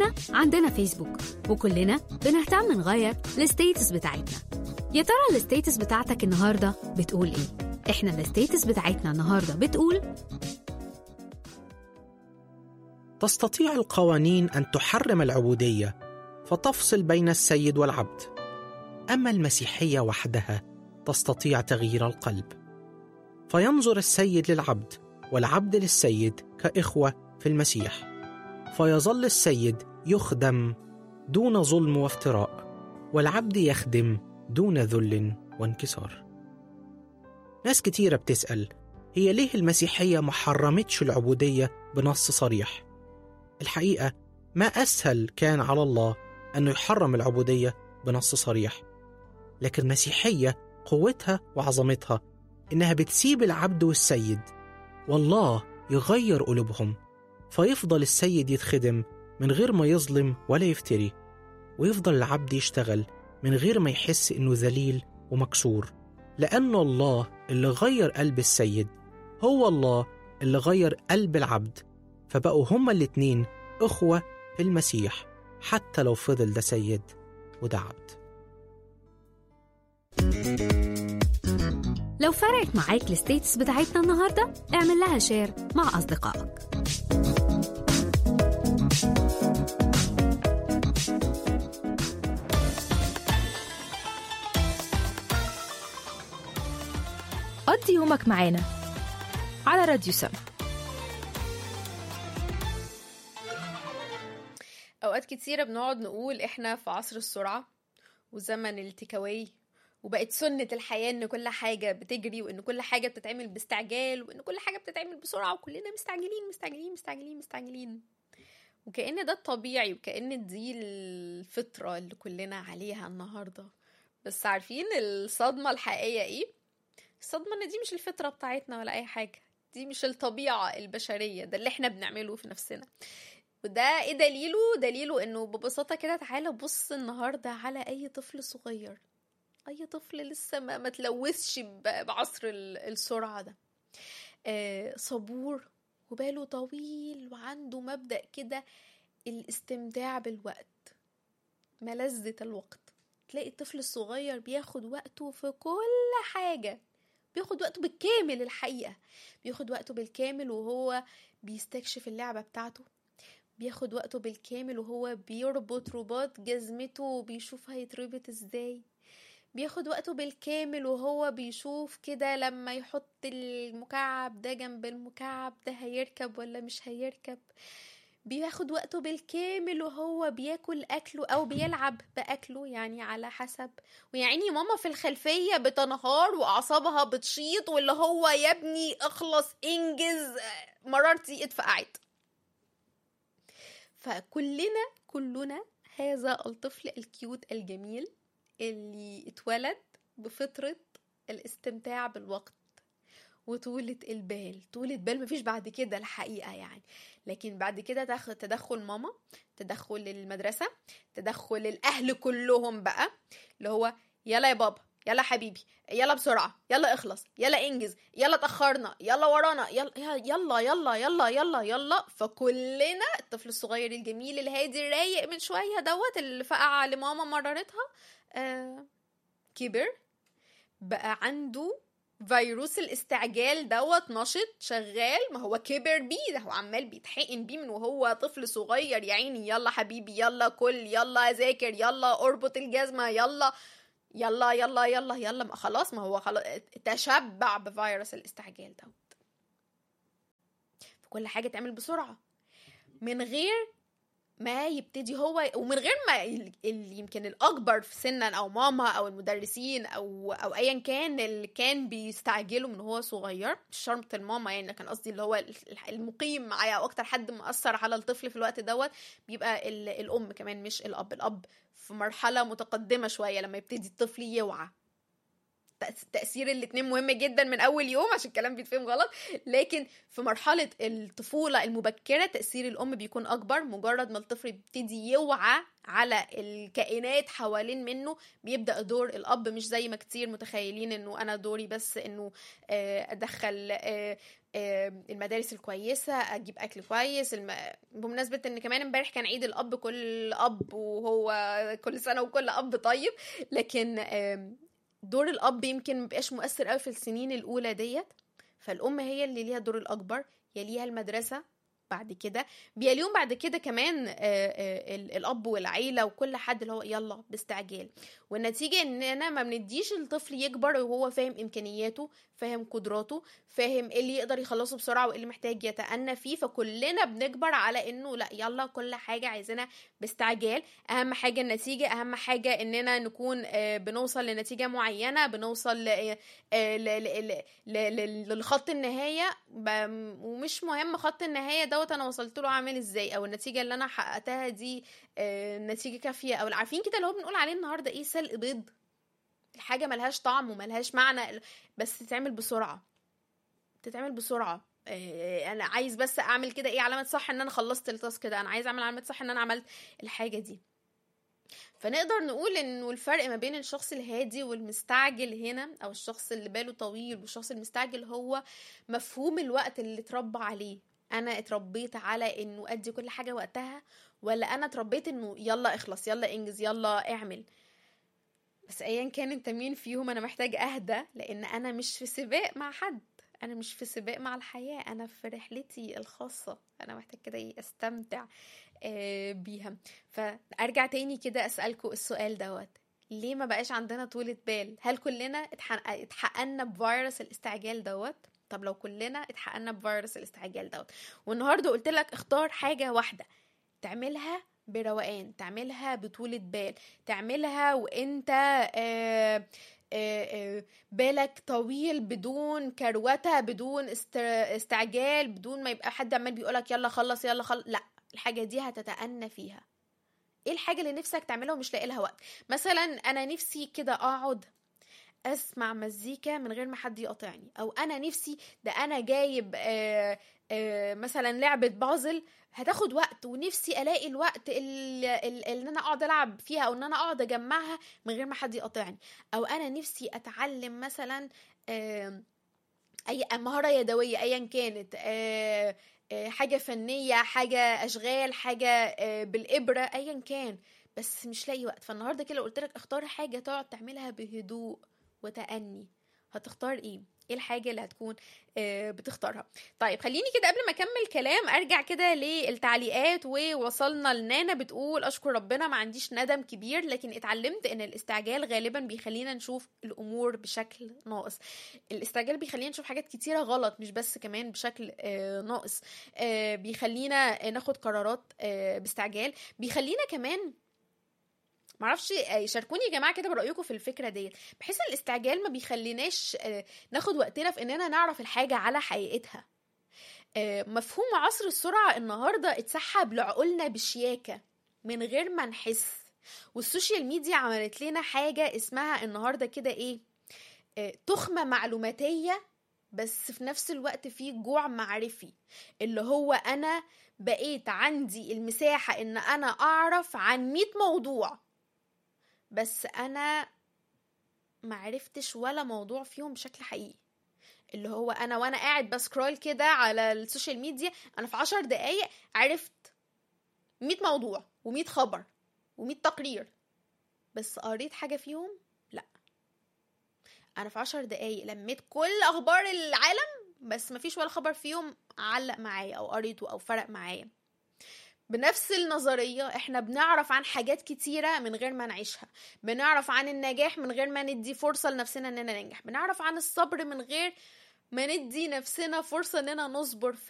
كلنا عندنا فيسبوك وكلنا بنهتم نغير الستيتس بتاعتنا يا ترى الستيتس بتاعتك النهارده بتقول ايه احنا الستيتس بتاعتنا النهارده بتقول تستطيع القوانين ان تحرم العبوديه فتفصل بين السيد والعبد اما المسيحيه وحدها تستطيع تغيير القلب فينظر السيد للعبد والعبد للسيد كاخوه في المسيح فيظل السيد يخدم دون ظلم وافتراء والعبد يخدم دون ذل وانكسار ناس كتيرة بتسأل هي ليه المسيحية ما حرمتش العبودية بنص صريح الحقيقة ما أسهل كان على الله أنه يحرم العبودية بنص صريح لكن المسيحية قوتها وعظمتها إنها بتسيب العبد والسيد والله يغير قلوبهم فيفضل السيد يتخدم من غير ما يظلم ولا يفتري ويفضل العبد يشتغل من غير ما يحس إنه ذليل ومكسور لأن الله اللي غير قلب السيد هو الله اللي غير قلب العبد فبقوا هما الاتنين أخوة في المسيح حتى لو فضل ده سيد وده عبد لو فرقت معاك الستيتس بتاعتنا النهارده اعمل لها شير مع أصدقائك قضي يومك معانا على راديو سم اوقات كتيره بنقعد نقول احنا في عصر السرعه وزمن التكاوي وبقت سنة الحياة إن كل حاجة بتجري وإن كل حاجة بتتعمل باستعجال وإن كل حاجة بتتعمل بسرعة وكلنا مستعجلين مستعجلين مستعجلين مستعجلين وكأن ده الطبيعي وكأن دي الفطرة اللي كلنا عليها النهاردة بس عارفين الصدمة الحقيقية إيه؟ الصدمة إن دي مش الفطرة بتاعتنا ولا أي حاجة دي مش الطبيعة البشرية ده اللي احنا بنعمله في نفسنا وده ايه دليله دليله انه ببساطه كده تعالى بص النهارده على اي طفل صغير اي طفل لسه ما, ما تلوثش ب- بعصر ال- السرعه ده آه صبور وباله طويل وعنده مبدا كده الاستمتاع بالوقت ملذة الوقت تلاقي الطفل الصغير بياخد وقته في كل حاجة بياخد وقته بالكامل الحقيقة بياخد وقته بالكامل وهو بيستكشف اللعبة بتاعته بياخد وقته بالكامل وهو بيربط رباط جزمته وبيشوف هيتربط ازاي بياخد وقته بالكامل وهو بيشوف كده لما يحط المكعب ده جنب المكعب ده هيركب ولا مش هيركب بياخد وقته بالكامل وهو بياكل اكله او بيلعب باكله يعني على حسب ويعني ماما في الخلفيه بتنهار واعصابها بتشيط واللي هو يا ابني اخلص انجز مرارتي اتفقعت فكلنا كلنا هذا الطفل الكيوت الجميل اللي اتولد بفطرة الاستمتاع بالوقت وطولة البال طولة بال مفيش بعد كده الحقيقة يعني لكن بعد كده تاخد تدخل ماما تدخل المدرسة تدخل الأهل كلهم بقى اللي هو يلا يا بابا يلا حبيبي يلا بسرعة يلا اخلص يلا انجز يلا اتأخرنا يلا ورانا يلا يلا يلا يلا يلا يلا فكلنا الطفل الصغير الجميل الهادي الرايق من شوية دوت اللي فقع لماما مررتها آه كبر بقى عنده فيروس الاستعجال دوت نشط شغال ما هو كبر بيه ده هو عمال بيتحقن بيه من وهو طفل صغير يا عيني يلا حبيبي يلا كل يلا ذاكر يلا اربط الجزمة يلا يلا يلا يلا يلا ما خلاص ما هو خلاص تشبع بفيروس الاستعجال دوت فكل حاجة تعمل بسرعة من غير ما يبتدي هو ومن غير ما اللي يمكن الاكبر في سنا او ماما او المدرسين او او ايا كان اللي كان بيستعجلوا من هو صغير مش شرط الماما يعني كان قصدي اللي هو المقيم معايا او اكتر حد مأثر على الطفل في الوقت دوت بيبقى الام كمان مش الاب الاب في مرحله متقدمه شويه لما يبتدي الطفل يوعى تأثير الاتنين مهم جدا من أول يوم عشان الكلام بيتفهم غلط لكن في مرحلة الطفولة المبكرة تأثير الأم بيكون أكبر مجرد ما الطفل يبتدي يوعى على الكائنات حوالين منه بيبدأ دور الأب مش زي ما كتير متخيلين إنه أنا دوري بس إنه أدخل آه، المدارس الكويسه اجيب اكل كويس الم... بمناسبه ان كمان امبارح كان عيد الاب كل اب وهو كل سنه وكل اب طيب لكن آم، دور الاب يمكن مبقاش مؤثر قوي في السنين الاولى ديت فالام هي اللي ليها الدور الاكبر يليها المدرسه بعد كده بيليهم بعد كده كمان آه، آه، ال- الاب والعيله وكل حد اللي هو يلا باستعجال والنتيجه اننا ما بنديش الطفل يكبر وهو فاهم امكانياته فاهم قدراته فاهم ايه اللي يقدر يخلصه بسرعه وايه اللي محتاج يتأنى فيه فكلنا بنكبر على انه لا يلا كل حاجه عايزينها باستعجال اهم حاجه النتيجه اهم حاجه اننا نكون آه، بنوصل لنتيجه معينه بنوصل ل- آه، ل- ل- ل- ل- ل- للخط النهايه ب- ومش مهم خط النهايه دوت انا وصلت له عامل ازاي او النتيجه اللي انا حققتها دي آه، نتيجه كافيه او عارفين كده اللي هو بنقول عليه النهارده ايه سلق بيض الحاجه ملهاش طعم وملهاش معنى بس تتعمل بسرعه تتعمل بسرعه آه، انا عايز بس اعمل كده ايه علامه صح ان انا خلصت التاسك ده انا عايز اعمل علامه صح ان انا عملت الحاجه دي فنقدر نقول انه الفرق ما بين الشخص الهادي والمستعجل هنا او الشخص اللي باله طويل والشخص المستعجل هو مفهوم الوقت اللي اتربى عليه انا اتربيت على انه ادي كل حاجه وقتها ولا انا اتربيت انه يلا اخلص يلا انجز يلا اعمل بس ايا كان انت مين فيهم انا محتاج اهدى لان انا مش في سباق مع حد انا مش في سباق مع الحياه انا في رحلتي الخاصه انا محتاج كده إيه استمتع آه، بيها فارجع تاني كده اسالكم السؤال دوت ليه ما بقاش عندنا طولة بال هل كلنا اتحقق- اتحققنا بفيروس الاستعجال دوت طب لو كلنا اتحققنا بفيروس الاستعجال دوت والنهارده قلت لك اختار حاجه واحده تعملها بروقان تعملها بطولة بال تعملها وانت آه آه، آه، بالك طويل بدون كروته بدون است- استعجال بدون ما يبقى حد عمال بيقولك يلا خلص يلا خلص لا الحاجه دي هتتأنى فيها ايه الحاجه اللي نفسك تعملها ومش لاقي لها وقت مثلا انا نفسي كده اقعد اسمع مزيكا من غير ما حد يقاطعني او انا نفسي ده انا جايب آه آه مثلا لعبه بازل هتاخد وقت ونفسي الاقي الوقت اللي, اللي انا اقعد العب فيها او ان انا اقعد اجمعها من غير ما حد يقاطعني او انا نفسي اتعلم مثلا آه اي مهاره يدويه ايا كانت آه آه، حاجه فنيه حاجه اشغال حاجه آه، بالابره ايا كان بس مش لاقي وقت فالنهارده كده قلت لك اختار حاجه تقعد تعملها بهدوء وتأني هتختار ايه ايه الحاجه اللي هتكون آه، بتختارها طيب خليني كده قبل ما اكمل كلام ارجع كده للتعليقات ووصلنا لنانا بتقول اشكر ربنا ما عنديش ندم كبير لكن اتعلمت ان الاستعجال غالبا بيخلينا نشوف الامور بشكل ناقص الاستعجال بيخلينا نشوف حاجات كتيره غلط مش بس كمان بشكل آه، ناقص آه، بيخلينا ناخد قرارات آه، باستعجال بيخلينا كمان معرفش آه، شاركوني يا جماعه كده برايكم في الفكره ديت بحيث الاستعجال ما بيخليناش آه، ناخد وقتنا في اننا نعرف الحاجه على حقيقتها آه، مفهوم عصر السرعه النهارده اتسحب لعقولنا بشياكه من غير ما نحس والسوشيال ميديا عملت لنا حاجه اسمها النهارده كده ايه آه، تخمه معلوماتيه بس في نفس الوقت في جوع معرفي اللي هو انا بقيت عندي المساحه ان انا اعرف عن 100 موضوع بس انا معرفتش ولا موضوع فيهم بشكل حقيقي اللي هو انا وانا قاعد بسكرول كده على السوشيال ميديا انا في عشر دقايق عرفت 100 موضوع و100 خبر و100 تقرير بس قريت حاجة فيهم لا انا في عشر دقايق لميت كل اخبار العالم بس مفيش ولا خبر فيهم علق معايا او قريته او فرق معايا بنفس النظرية احنا بنعرف عن حاجات كتيرة من غير ما نعيشها بنعرف عن النجاح من غير ما ندي فرصة لنفسنا اننا ننجح بنعرف عن الصبر من غير ما ندي نفسنا فرصة اننا نصبر